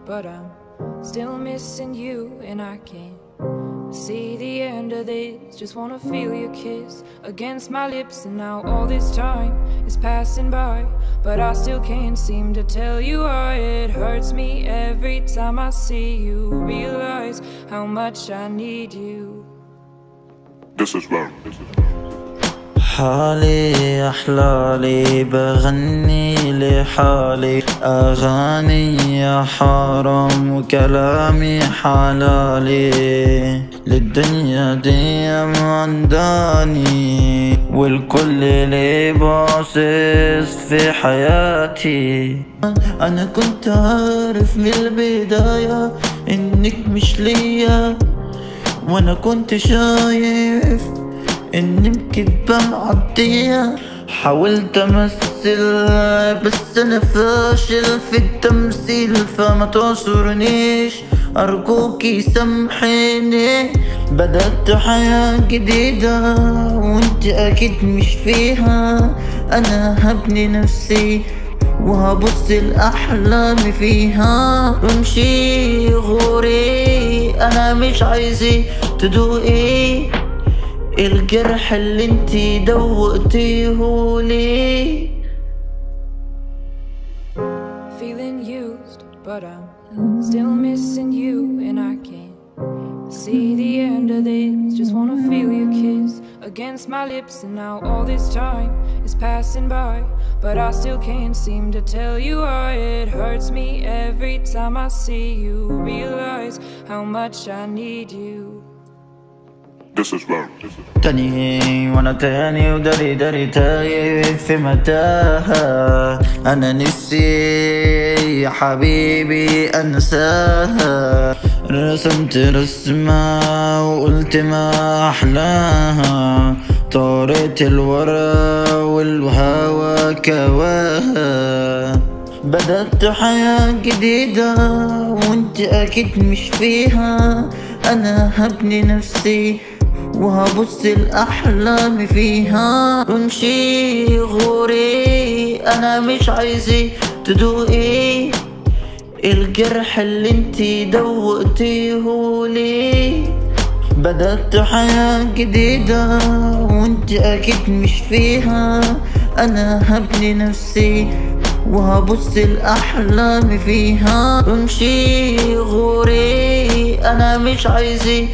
but I'm still missing you, and I can't see the end of this. Just wanna feel your kiss against my lips, and now all this time is passing by, but I still can't seem to tell you why it hurts me every time I see you. Realize how much I need you. This is love. حالي أحلالي بغني لحالي أغاني يا حرام وكلامي حلالي للدنيا دي عنداني والكل لي باصص في حياتي أنا كنت عارف من البداية إنك مش ليا وأنا كنت شايف اني مكدبة معدية حاولت امثل بس انا فاشل في التمثيل فما تعذرنيش ارجوكي سامحيني بدأت حياة جديدة وانت اكيد مش فيها انا هبني نفسي وهبص الأحلام فيها وامشي غوري أنا مش عايزة تدوقي الجرح اللي انتي دوقتيه لي Feeling used, but I'm still missing you, and I can't see the end of this. Just wanna feel your kiss against my lips, and now all this time is passing by, but I still can't seem to tell you why it hurts me every time I see you. Realize how much I need you. This is love. تاني وانا تاني وداري داري تايه في متاهة انا نفسي يا حبيبي انساها رسمت رسمة وقلت ما احلاها طارت الورا والهوا كواها بدأت حياة جديدة وانت اكيد مش فيها انا هبني نفسي وهبص الأحلام فيها وامشي غوري أنا مش عايزة تدوقي الجرح اللي انتي دوقتيه لي بدأت حياة جديدة وانت أكيد مش فيها أنا هبني نفسي وهبص الأحلام فيها وامشي غوري أنا مش عايزة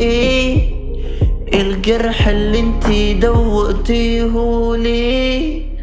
تدوقي الجرح اللي انتي دوقتيه لي